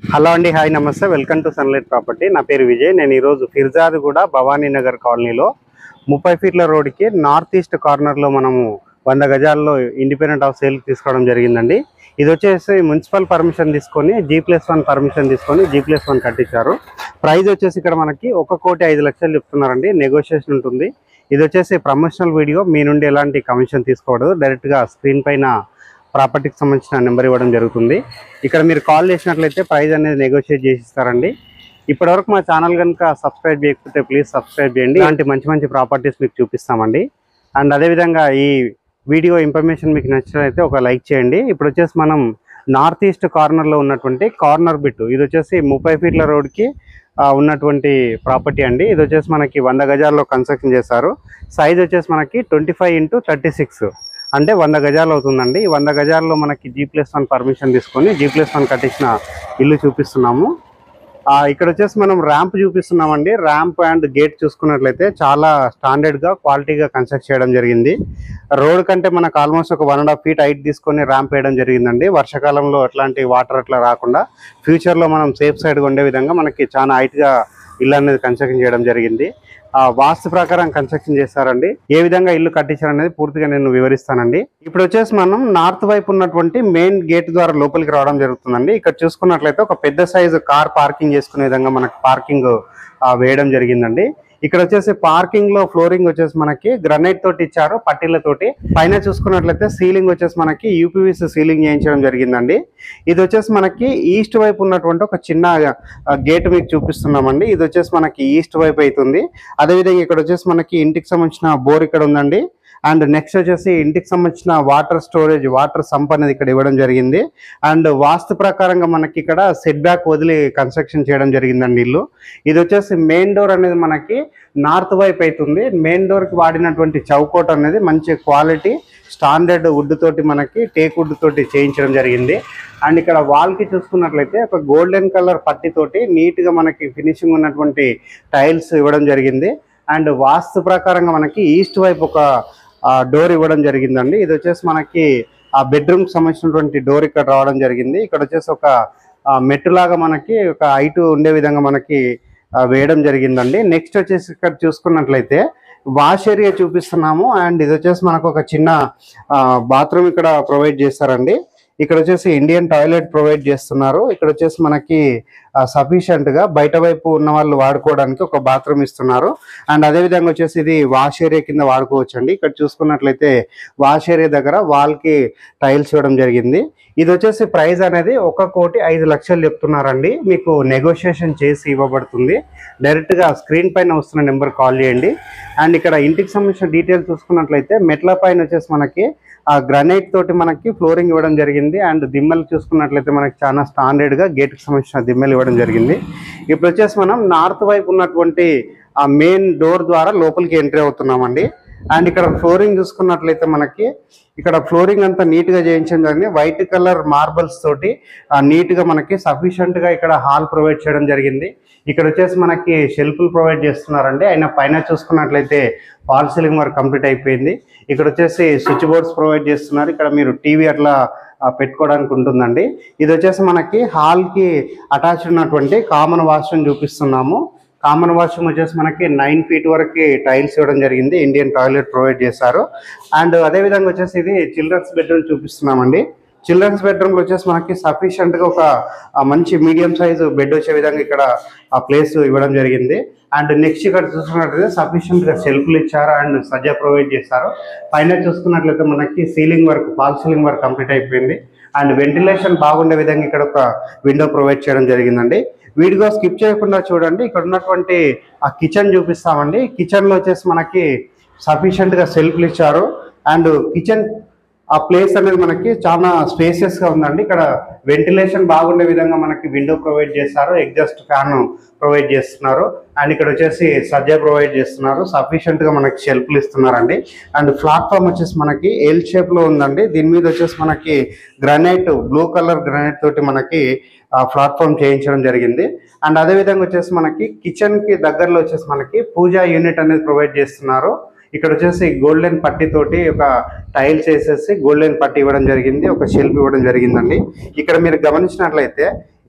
hello అండి hi నమస్తే welcome to sunlight property నా పేరు విజయ్ నేను ఈరోజు ఫిర్జాద్గూడ భవానీ నగర్ కాలనీలో ముప్పై ఫీట్ల రోడ్డుకి నార్త్ ఈస్ట్ కార్నర్లో మనము వంద గజాల్లో ఇండిపెండెంట్ హౌస్ సేల్కి తీసుకోవడం జరిగిందండి ఇది వచ్చేసి మున్సిపల్ పర్మిషన్ తీసుకొని జీ ప్లస్ వన్ పర్మిషన్ తీసుకొని జీ ప్లస్ వన్ కట్టించారు ప్రైస్ వచ్చేసి ఇక్కడ మనకి ఒక కోటి ఐదు లక్షలు చెప్తున్నారండి నెగోషియేషన్ ఉంటుంది ఇది వచ్చేసి ప్రమోషనల్ వీడియో మీ నుండి ఎలాంటి కమిషన్ తీసుకోకూడదు డైరెక్ట్గా స్క్రీన్ పైన ప్రాపర్టీకి సంబంధించిన నెంబర్ ఇవ్వడం జరుగుతుంది ఇక్కడ మీరు కాల్ చేసినట్లయితే ప్రైస్ అనేది నెగోషియేట్ చేసి ఇస్తారండి ఇప్పటివరకు మా ఛానల్ కనుక సబ్స్క్రైబ్ చేయకపోతే ప్లీజ్ సబ్స్క్రైబ్ చేయండి ఇలాంటి మంచి మంచి ప్రాపర్టీస్ మీకు చూపిస్తామండి అండ్ అదేవిధంగా ఈ వీడియో ఇన్ఫర్మేషన్ మీకు నచ్చినట్లయితే ఒక లైక్ చేయండి ఇప్పుడు వచ్చేసి మనం నార్త్ ఈస్ట్ కార్నర్లో ఉన్నటువంటి కార్నర్ బిట్ ఇది వచ్చేసి ముప్పై ఫీట్ల రోడ్కి ఆ, ఉన్నటువంటి ప్రాపర్టీ అండి ఇది వచ్చేసి మనకి వంద గజాల్లో కన్స్ట్రక్షన్ చేశారు సైజ్ వచ్చేసి మనకి twenty five into thirty six అంటే వంద గజాలు అవుతుందండి ఈ వంద గజాల్లో మనకి జీ ప్లస్ వన్ పర్మిషన్ తీసుకొని జీ ప్లస్ వన్ కట్టించిన ఇల్లు చూపిస్తున్నాము ఆ, ఇక్కడ వచ్చేసి మనం ర్యాంప్ చూపిస్తున్నామండి ర్యాంప్ అండ్ గేట్ చూసుకున్నట్లయితే చాలా స్టాండర్డ్గా క్వాలిటీగా కన్స్ట్రక్ట్ చేయడం జరిగింది రోడ్ కంటే మనకు ఆల్మోస్ట్ ఒక one and half feet height తీసుకొని ర్యాంప్ వేయడం జరిగిందండి వర్షాకాలంలో ఎట్లాంటి వాటర్ అట్లా రాకుండా ఫ్యూచర్లో మనం సేఫ్ సైడ్గా ఉండే విధంగా మనకి చాలా హైట్గా ఇల్లు అనేది కన్స్ట్రక్షన్ చేయడం జరిగింది ఆ వాస్తు ప్రకారం కన్స్ట్రక్షన్ చేస్తారండి ఏ విధంగా ఇల్లు కట్టించారనేది పూర్తిగా నేను వివరిస్తానండి ఇప్పుడు వచ్చేసి మనం నార్త్ వైపు ఉన్నటువంటి మెయిన్ గేట్ ద్వారా లోపలికి రావడం జరుగుతుందండి ఇక్కడ చూసుకున్నట్లయితే ఒక పెద్ద సైజు కార్ పార్కింగ్ చేసుకునే విధంగా మనకి పార్కింగ్ వేయడం జరిగిందండి ఇక్కడ వచ్చేసి పార్కింగ్ లో ఫ్లోరింగ్ వచ్చేసి మనకి గ్రనైట్ తోటి ఇచ్చారు పట్టీలతోటి పైన చూసుకున్నట్లయితే సీలింగ్ వచ్చేసి మనకి యూపీవీసీ సీలింగ్ చేయించడం జరిగిందండి ఇది వచ్చేసి మనకి ఈస్ట్ వైపు ఉన్నటువంటి ఒక చిన్న గేట్ మీకు చూపిస్తున్నామండి ఇది వచ్చేసి మనకి ఈస్ట్ వైపు అవుతుంది అదేవిధంగా ఇక్కడ వచ్చేసి మనకి ఇంటికి సంబంధించిన బోర్ ఇక్కడ ఉందండి అండ్ నెక్స్ట్ వచ్చేసి ఇంటికి సంబంధించిన వాటర్ స్టోరేజ్ వాటర్ సంప్ అనేది ఇక్కడ ఇవ్వడం జరిగింది అండ్ వాస్తు ప్రకారంగా మనకి ఇక్కడ సెట్ బ్యాక్ వదిలి కన్స్ట్రక్షన్ చేయడం జరిగిందండి ఇల్లు ఇది వచ్చేసి మెయిన్ డోర్ అనేది మనకి నార్త్ వైపు అవుతుంది మెయిన్ డోర్కి వాడినటువంటి చౌకోట్ అనేది మంచి క్వాలిటీ స్టాండర్డ్ వుడ్ తోటి మనకి టేక్ వుడ్ తోటి చేయించడం జరిగింది అండ్ ఇక్కడ వాల్ కి చూసుకున్నట్లయితే ఒక గోల్డెన్ కలర్ పట్టితోటి నీట్ గా మనకి ఫినిషింగ్ ఉన్నటువంటి టైల్స్ ఇవ్వడం జరిగింది అండ్ వాస్తు ప్రకారంగా మనకి ఈస్ట్ వైపు ఒక డోర్ ఇవ్వడం జరిగిందండి ఇది వచ్చేసి మనకి ఆ బెడ్రూమ్ కి సంబంధించినటువంటి డోర్ ఇక్కడ రావడం జరిగింది ఇక్కడ వచ్చేసి ఒక ఆ, మెట్టులాగా మనకి ఒక హైట్ ఉండే విధంగా మనకి ఆ, వేయడం జరిగిందండి నెక్స్ట్ వచ్చేసి ఇక్కడ చూసుకున్నట్లయితే వాష్ ఏరియా చూపిస్తున్నాము అండ్ ఇది వచ్చేసి మనకు ఒక చిన్న బాత్రూమ్ ఇక్కడ ప్రొవైడ్ చేస్తారండి ఇక్కడ వచ్చేసి ఇండియన్ టాయిలెట్ ప్రొవైడ్ చేస్తున్నారు ఇక్కడ వచ్చేసి మనకి సఫిషియంట్ గా బయట వైపు ఉన్న వాళ్ళు వాడుకోవడానికి ఒక బాత్రూమ్ ఇస్తున్నారు అండ్ అదే విధంగా వచ్చేసి ఇది వాష్ ఏరియా కింద వాడుకోవచ్చు అండి ఇక్కడ చూసుకున్నట్లయితే వాష్ ఏరియా దగ్గర వాల్ కి టైల్స్ ఇవ్వడం జరిగింది ఇది వచ్చేసి ప్రైస్ అనేది ఒక కోటి ఐదు లక్షలు చెప్తున్నారండి మీకు నెగోషియేషన్ చేసి ఇవ్వబడుతుంది డైరెక్ట్ గా స్క్రీన్ పైన వస్తున్న నెంబర్ కాల్ చేయండి అండ్ ఇక్కడ ఇంటికి సంబంధించిన డీటెయిల్స్ చూసుకున్నట్లయితే మెట్ల పైన వచ్చేసి మనకి ఆ గ్రనైట్ తోటి మనకి ఫ్లోరింగ్ ఇవ్వడం జరిగింది అండ్ దిమ్మలు చూసుకున్నట్లయితే మనకి చాలా స్టాండర్డ్ గా గేట్ కి సంబంధించిన దిమ్మలు ఇవ్వడం జరిగింది ఇప్పుడు వచ్చేసి మనం నార్త్ వైపు ఉన్నటువంటి ఆ మెయిన్ డోర్ ద్వారా లోపలికి ఎంట్రీ అవుతున్నామండి అండ్ ఇక్కడ ఫ్లోరింగ్ చూసుకున్నట్లయితే మనకి ఇక్కడ ఫ్లోరింగ్ అంతా నీట్ గా చేయించడం జరిగింది వైట్ కలర్ మార్బల్స్ తోటి ఆ, నీట్ గా మనకి సఫిషియంట్ గా ఇక్కడ హాల్ ప్రొవైడ్ చేయడం జరిగింది ఇక్కడ వచ్చేసి మనకి షెల్ఫ్లు ప్రొవైడ్ చేస్తున్నారండి అయినా పైన చూసుకున్నట్లయితే ఫాల్ సీలింగ్ వర్క్ కంప్లీట్ అయిపోయింది ఇక్కడ వచ్చేసి స్విచ్ బోర్డ్స్ ప్రొవైడ్ చేస్తున్నారు ఇక్కడ మీరు టీవీ అట్లా ఆ, పెట్టుకోవడానికి ఉంటుందండి ఇది వచ్చేసి మనకి హాల్ కి అటాచ్ ఉన్నటువంటి కామన్ వాష్రూమ్ చూపిస్తున్నాము కామన్ వాష్రూమ్ వచ్చేసి మనకి నైన్ ఫీట్ వరకు టైల్స్ ఇవ్వడం జరిగింది ఇండియన్ టాయిలెట్ ప్రొవైడ్ చేశారు అండ్ అదే విధంగా వచ్చేసి ఇది చిల్డ్రన్స్ బెడ్రూమ్ చూపిస్తున్నామండి చిల్డ్రన్స్ బెడ్రూమ్ వచ్చేసి మనకి సఫిషియెంట్ గా ఒక ఆ, మంచి మీడియం సైజ్ బెడ్ వచ్చే విధంగా ఇక్కడ ఆ ప్లేస్ ఇవ్వడం జరిగింది అండ్ నెక్స్ట్ ఇక్కడ చూసుకున్నట్లయితే సఫిషియెంట్ గా సెల్ఫ్లు ఇచ్చారు అండ్ సజ్జా ప్రొవైడ్ చేశారు పైన చూసుకున్నట్లయితే మనకి ceiling work fall ceiling work complete అయిపోయింది అండ్ వెంటిలేషన్ బాగుండే విధంగా ఇక్కడ ఒక విండో ప్రొవైడ్ చేయడం జరిగిందండి వీడియో స్కిప్ చేయకుండా చూడండి ఇక్కడ ఉన్నటువంటి ఆ కిచెన్ చూపిస్తామండి కిచెన్ లో వచ్చేసి మనకి సఫిషియెంట్ గా సెల్ఫ్లు ఇచ్చారు అండ్ కిచెన్ ఆ ప్లేస్ అనేది మనకి చాలా స్పేసియస్ గా ఉందండి ఇక్కడ వెంటిలేషన్ బాగుండే విధంగా మనకి విండో ప్రొవైడ్ చేస్తారు ఎగ్జాస్ట్ ఫ్యాన్ ప్రొవైడ్ చేస్తున్నారు అండ్ ఇక్కడ వచ్చేసి సజ్జా ప్రొవైడ్ చేస్తున్నారు సఫిషియెంట్ గా మనకి షెల్ఫ్లు ఇస్తున్నారండి అండ్ ప్లాట్ఫామ్ వచ్చేసి మనకి ఎల్ షేప్ లో ఉందండి దీని మీద వచ్చేసి మనకి గ్రానైట్ బ్లూ కలర్ గ్రానైట్ తోటి మనకి ప్లాట్ఫామ్ చేయించడం జరిగింది అండ్ అదే విధంగా వచ్చేసి మనకి కిచెన్ కి దగ్గరలో వచ్చేసి మనకి పూజా యూనిట్ అనేది ప్రొవైడ్ చేస్తున్నారు ఇక్కడ వచ్చేసి గోల్డెన్ పట్టి తోటి ఒక టైల్స్ వేసేసి గోల్డెన్ పట్టి ఇవ్వడం జరిగింది ఒక షెల్ఫ్ ఇవ్వడం జరిగిందండి ఇక్కడ మీరు గమనించినట్లయితే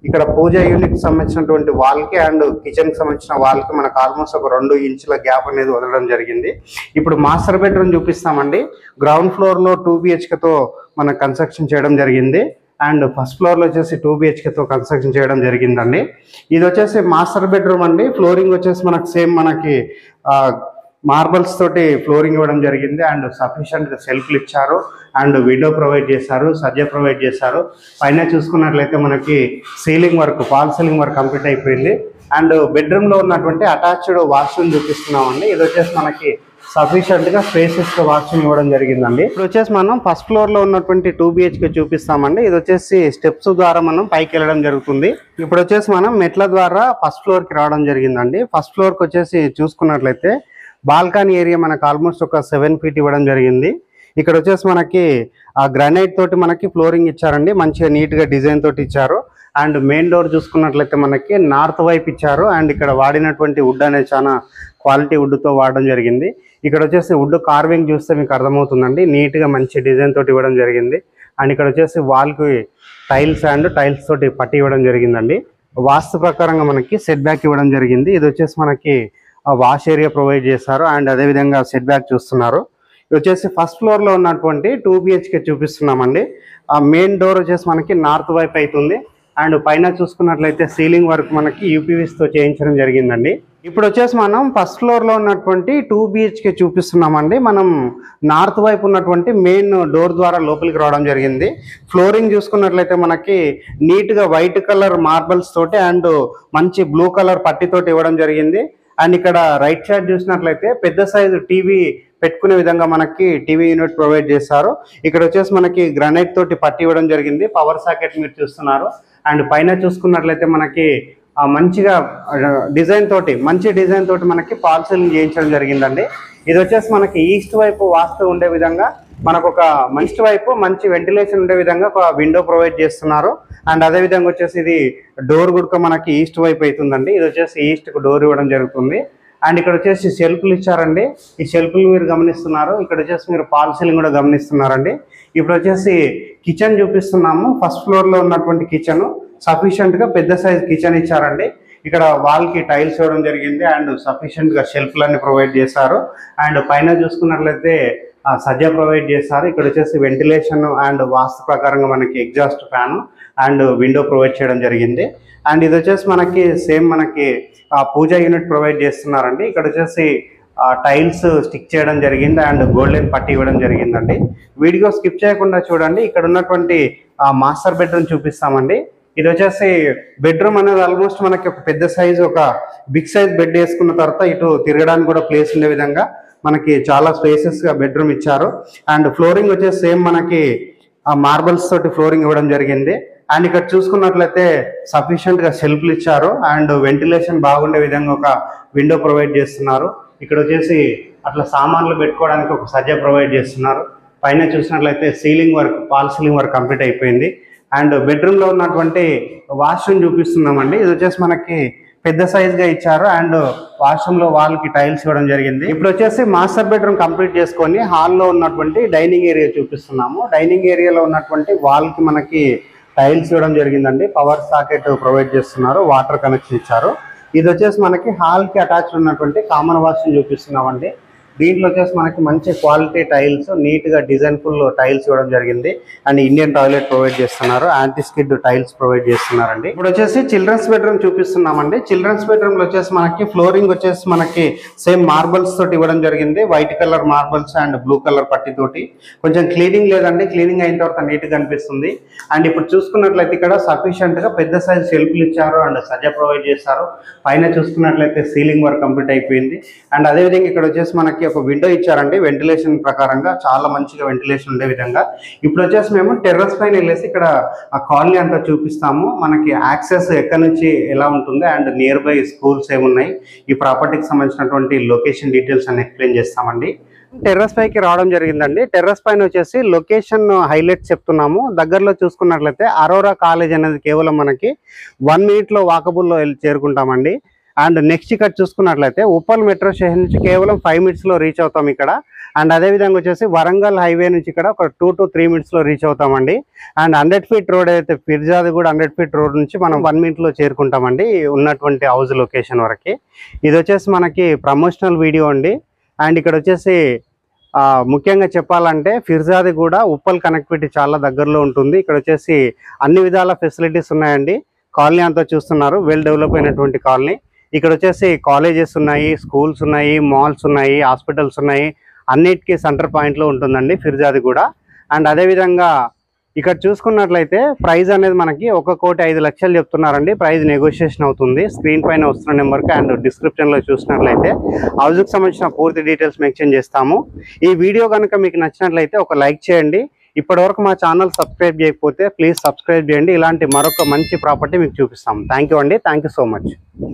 ఇక్కడ పూజ యూనిట్ సంబంధించినటువంటి వాల్ కి అండ్ కిచెన్ కి సంబంధించిన వాల్ కి మనకు ఆల్మోస్ట్ ఒక రెండు ఇంచుల గ్యాప్ అనేది వదలడం జరిగింది ఇప్పుడు మాస్టర్ బెడ్రూమ్ చూపిస్తామండి గ్రౌండ్ ఫ్లోర్ లో టూ తో మన కన్స్ట్రక్షన్ చేయడం జరిగింది అండ్ ఫస్ట్ ఫ్లోర్ లో వచ్చేసి టూ తో కన్స్ట్రక్షన్ చేయడం జరిగిందండి ఇది వచ్చేసి మాస్టర్ బెడ్రూమ్ అండి ఫ్లోరింగ్ వచ్చేసి మనకు సేమ్ మనకి మార్బల్స్ తోటి ఫ్లోరింగ్ ఇవ్వడం జరిగింది అండ్ సఫిషియంట్ సెల్ఫ్లు ఇచ్చారు అండ్ విండో ప్రొవైడ్ చేశారు సజ్జ ప్రొవైడ్ చేశారు పైన చూసుకున్నట్లయితే మనకి ceiling work fall ceiling work complete అయిపోయింది అండ్ బెడ్రూమ్ లో ఉన్నటువంటి అటాచ్డ్ వాష్రూమ్ చూపిస్తున్నామండి ఇది వచ్చేసి మనకి సఫిషియంట్ గా స్పేసెస్ వాష్రూమ్ ఇవ్వడం జరిగిందండి ఇప్పుడు వచ్చేసి మనం ఫస్ట్ ఫ్లోర్ లో ఉన్నటువంటి టూ బిహెచ్కే చూపిస్తామండి ఇది వచ్చేసి స్టెప్స్ ద్వారా మనం పైకి వెళ్ళడం జరుగుతుంది ఇప్పుడు వచ్చేసి మనం మెట్ల ద్వారా ఫస్ట్ ఫ్లోర్ కి రావడం జరిగిందండి ఫస్ట్ ఫ్లోర్ కి వచ్చేసి చూసుకున్నట్లయితే బాల్కనీ ఏరియా మనకు ఆల్మోస్ట్ ఒక సెవెన్ ఫీట్ ఇవ్వడం జరిగింది ఇక్కడ వచ్చేసి మనకి ఆ గ్రానైట్ తోటి మనకి ఫ్లోరింగ్ ఇచ్చారండి మంచిగా నీట్ గా డిజైన్ తోటి ఇచ్చారు అండ్ మెయిన్ డోర్ చూసుకున్నట్లయితే మనకి నార్త్ వైపు ఇచ్చారు అండ్ ఇక్కడ వాడినటువంటి వుడ్ అనేది చాలా క్వాలిటీ వుడ్ తో వాడడం జరిగింది ఇక్కడ వచ్చేసి వుడ్ కార్వింగ్ చూస్తే మీకు అర్థమవుతుందండి నీట్ గా మంచి డిజైన్ తోటి ఇవ్వడం జరిగింది అండ్ ఇక్కడ వచ్చేసి వాల్ కి టైల్స్ అండ్ టైల్స్ తోటి పట్టి ఇవ్వడం జరిగిందండి వాస్తు ప్రకారంగా మనకి సెట్ బ్యాక్ ఇవ్వడం జరిగింది ఇది వచ్చేసి మనకి వాష్ ఏరియా ప్రొవైడ్ చేశారు అండ్ అదేవిధంగా సెట్ బ్యాక్ చూస్తున్నారు ఇది వచ్చేసి ఫస్ట్ ఫ్లోర్ లో ఉన్నటువంటి టూ బిహెచ్కే చూపిస్తున్నామండి ఆ మెయిన్ డోర్ వచ్చేసి మనకి నార్త్ వైపు అవుతుంది అండ్ పైన చూసుకున్నట్లయితే సీలింగ్ వర్క్ మనకి యూపీవీస్ తో చేయించడం జరిగిందండి ఇప్పుడు వచ్చేసి మనం ఫస్ట్ ఫ్లోర్ లో ఉన్నటువంటి టూ బిహెచ్కే చూపిస్తున్నామండి మనం నార్త్ వైపు ఉన్నటువంటి మెయిన్ డోర్ ద్వారా లోపలికి రావడం జరిగింది ఫ్లోరింగ్ చూసుకున్నట్లయితే మనకి నీట్ గా వైట్ కలర్ మార్బల్స్ తోటి అండ్ మంచి బ్లూ కలర్ పట్టితోటి ఇవ్వడం జరిగింది అండ్ ఇక్కడ రైట్ సైడ్ చూసినట్లయితే పెద్ద సైజు టీవీ పెట్టుకునే విధంగా మనకి టీవీ యూనిట్ ప్రొవైడ్ చేశారు ఇక్కడ వచ్చేసి మనకి గ్రానైట్ తోటి పట్టి ఇవ్వడం జరిగింది పవర్ సాకెట్ మీరు చూస్తున్నారు అండ్ పైన చూసుకున్నట్లయితే మనకి ఆ మంచిగా డిజైన్ తోటి మంచి డిజైన్ తోటి మనకి పాల్సీలింగ్ చేయించడం జరిగిందండి ఇది వచ్చేసి మనకి ఈస్ట్ వైపు వాస్తు ఉండే విధంగా మనకు ఒక ఈస్ట్ వైపు మంచి వెంటిలేషన్ ఉండే విధంగా ఒక విండో ప్రొవైడ్ చేస్తున్నారు అండ్ అదే విధంగా వచ్చేసి ఇది డోర్ గుడక మనకి ఈస్ట్ వైపు అవుతుందండి ఇది వచ్చేసి ఈస్ట్ కు డోర్ ఇవ్వడం జరుగుతుంది అండ్ ఇక్కడ వచ్చేసి షెల్ఫ్లు ఇచ్చారండి ఈ షెల్ఫ్లు మీరు గమనిస్తున్నారు ఇక్కడ వచ్చేసి మీరు పాల్ సీలింగ్ కూడా గమనిస్తున్నారండి ఇప్పుడు వచ్చేసి కిచెన్ చూపిస్తున్నాము ఫస్ట్ ఫ్లోర్ లో ఉన్నటువంటి కిచెన్ సఫిషియెంట్ గా పెద్ద సైజ్ కిచెన్ ఇచ్చారండి ఇక్కడ వాల్ కి టైల్స్ ఇవ్వడం జరిగింది అండ్ సఫిషియెంట్ గా షెల్ఫ్లన్నీ ప్రొవైడ్ చేశారు అండ్ పైన చూసుకున్నట్లయితే ఆ, సజ్జ ప్రొవైడ్ చేస్తారు ఇక్కడ వచ్చేసి వెంటిలేషన్ అండ్ వాస్తు ప్రకారంగా మనకి exhaust fan and window provide చేయడం జరిగింది అండ్ ఇది వచ్చేసి మనకి సేమ్ మనకి ఆ పూజ యూనిట్ ప్రొవైడ్ చేస్తున్నారండి ఇక్కడ వచ్చేసి టైల్స్ స్టిక్ చేయడం జరిగింది అండ్ గోల్డెన్ పట్టి ఇవ్వడం జరిగిందండి వీడియో స్కిప్ చేయకుండా చూడండి ఇక్కడ ఉన్నటువంటి ఆ మాస్టర్ బెడ్రూమ్ చూపిస్తామండి ఇది వచ్చేసి బెడ్రూమ్ అనేది ఆల్మోస్ట్ మనకి ఒక పెద్ద సైజ్ ఒక బిగ్ సైజ్ బెడ్ వేసుకున్న తర్వాత ఇటు తిరగడానికి కూడా ప్లేస్ ఉండే విధంగా మనకి చాలా స్పేసెస్ గా బెడ్రూమ్ ఇచ్చారు అండ్ ఫ్లోరింగ్ వచ్చేసి సేమ్ మనకి ఆ మార్బల్స్ తోటి ఫ్లోరింగ్ ఇవ్వడం జరిగింది అండ్ ఇక్కడ చూసుకున్నట్లయితే సఫిషియెంట్ గా షెల్ఫ్లు ఇచ్చారు అండ్ వెంటిలేషన్ బాగుండే విధంగా ఒక విండో ప్రొవైడ్ చేస్తున్నారు ఇక్కడ వచ్చేసి అట్లా సామాన్లు పెట్టుకోవడానికి ఒక సజ్జ ప్రొవైడ్ చేస్తున్నారు పైన చూసినట్లయితే ceiling work fall ceiling work complete అయిపోయింది అండ్ బెడ్రూమ్ లో ఉన్నటువంటి వాష్రూమ్ చూపిస్తున్నామండి ఇది వచ్చేసి మనకి పెద్ద సైజ్ గా ఇచ్చారు అండ్ వాష్రూమ్ లో వాల్ కి టైల్స్ ఇవ్వడం జరిగింది ఇప్పుడు వచ్చేసి మాస్టర్ బెడ్రూమ్ కంప్లీట్ చేసుకొని హాల్లో ఉన్నటువంటి డైనింగ్ ఏరియా చూపిస్తున్నాము డైనింగ్ ఏరియాలో ఉన్నటువంటి వాల్ కి మనకి టైల్స్ ఇవ్వడం జరిగిందండి పవర్ సాకెట్ ప్రొవైడ్ చేస్తున్నారు వాటర్ కనెక్షన్ ఇచ్చారు ఇది వచ్చేసి మనకి హాల్ కి అటాచ్ ఉన్నటువంటి కామన్ వాష్రూమ్ చూపిస్తున్నామండి దీంట్లో వచ్చేసి మనకి మంచి క్వాలిటీ టైల్స్ నీట్ గా డిజైన్ ఫుల్ టైల్స్ ఇవ్వడం జరిగింది అండ్ ఇండియన్ టాయిలెట్ ప్రొవైడ్ చేస్తున్నారు యాంటీ స్కిడ్ టైల్స్ ప్రొవైడ్ చేస్తున్నారండి ఇప్పుడు వచ్చేసి చిల్డ్రన్స్ బెడ్రూమ్ చూపిస్తున్నామండి చిల్డ్రన్స్ బెడ్రూమ్ లో వచ్చేసి మనకి ఫ్లోరింగ్ వచ్చేసి మనకి సేమ్ మార్బల్స్ తోటి ఇవ్వడం జరిగింది white colour marbles and blue colour పట్టి తోటి కొంచెం క్లీనింగ్ లేదండి క్లీనింగ్ అయిన తర్వాత నీట్ గా అనిపిస్తుంది అండ్ ఇప్పుడు చూసుకున్నట్లయితే ఇక్కడ సఫిషియెంట్ గా పెద్ద సైజ్ షెల్ఫ్లు ఇచ్చారు అండ్ సజ్జ ప్రొవైడ్ చేశారు పైన చూసుకున్నట్లయితే సీలింగ్ వర్క్ కంప్లీట్ అయిపోయింది అండ్ అదే విధంగా ఇక్కడ వచ్చేసి మనకి ఒక విండో ఇచ్చారండి వెంటిలేషన్ ప్రకారంగా చాలా మంచిగా వెంటిలేషన్ ఉండే విధంగా ఇప్పుడు వచ్చేసి మేము టెర్రస్ పైన వెళ్ళేసి ఇక్కడ ఆ కాలనీ అంతా చూపిస్తాము మనకి యాక్సెస్ ఎక్కడి నుంచి ఎలా ఉంటుంది అండ్ నియర్ బై స్కూల్స్ ఏమున్నాయి ఈ ప్రాపర్టీకి సంబంధించినటువంటి లొకేషన్ డీటెయిల్స్ అన్ని ఎక్స్ప్లెయిన్ చేస్తామండి టెర్రస్ పైకి రావడం జరిగిందండి టెర్రస్ పైన వచ్చేసి లొకేషన్ హైలైట్స్ చెప్తున్నాము దగ్గరలో చూసుకున్నట్లయితే అరోరా కాలేజ్ అనేది కేవలం మనకి వన్ మినిట్ లో వాకబుల్లో వెళ్ళి చేరుకుంటామండి అండ్ నెక్స్ట్ ఇక్కడ చూసుకున్నట్లయితే ఉప్పల్ మెట్రో స్టేషన్ నుంచి కేవలం ఫైవ్ మినిట్స్ లో రీచ్ అవుతాం ఇక్కడ అండ్ అదే విధంగా వచ్చేసి వరంగల్ హైవే నుంచి ఇక్కడ ఒక టూ టు త్రీ మినిట్స్ లో రీచ్ అవుతామండి అండ్ హండ్రెడ్ ఫీట్ రోడ్ అయితే ఫిర్జాద్ కూడా హండ్రెడ్ ఫీట్ రోడ్ నుంచి మనం వన్ మినిట్ లో చేరుకుంటామండి ఉన్నటువంటి హౌస్ లొకేషన్ వరకు ఇది వచ్చేసి మనకి ప్రమోషనల్ వీడియో అండి అండ్ ఇక్కడ వచ్చేసి ఆ, ముఖ్యంగా చెప్పాలంటే ఫిర్జాది కూడా ఉప్పల్ కనెక్టివిటీ చాలా దగ్గరలో ఉంటుంది ఇక్కడ వచ్చేసి అన్ని విధాల ఫెసిలిటీస్ ఉన్నాయండి కాలనీ అంతా చూస్తున్నారు వెల్ డెవలప్ అయినటువంటి కాలనీ ఇక్కడ వచ్చేసి కాలేజెస్ ఉన్నాయి స్కూల్స్ ఉన్నాయి మాల్స్ ఉన్నాయి హాస్పిటల్స్ ఉన్నాయి అన్నిటికీ సెంటర్ పాయింట్లో ఉంటుందండి ఫిర్జాది కూడా అండ్ అదేవిధంగా ఇక్కడ చూసుకున్నట్లయితే ప్రైస్ అనేది మనకి ఒక కోటి ఐదు లక్షలు చెప్తున్నారండి ప్రైస్ నెగోషియేషన్ అవుతుంది స్క్రీన్ పైన వస్తున్న నెంబర్కి అండ్ డిస్క్రిప్షన్లో చూసినట్లయితే హౌస్కి సంబంధించిన పూర్తి డీటెయిల్స్ మెన్షన్ చేస్తాము ఈ వీడియో కనుక మీకు నచ్చినట్లయితే ఒక లైక్ చేయండి ఇప్పటివరకు మా ఛానల్ సబ్స్క్రైబ్ చేయకపోతే ప్లీజ్ సబ్స్క్రైబ్ చేయండి ఇలాంటి మరొక మంచి ప్రాపర్టీ మీకు చూపిస్తాం థ్యాంక్ యూ అండి థ్యాంక్ యూ సో మచ్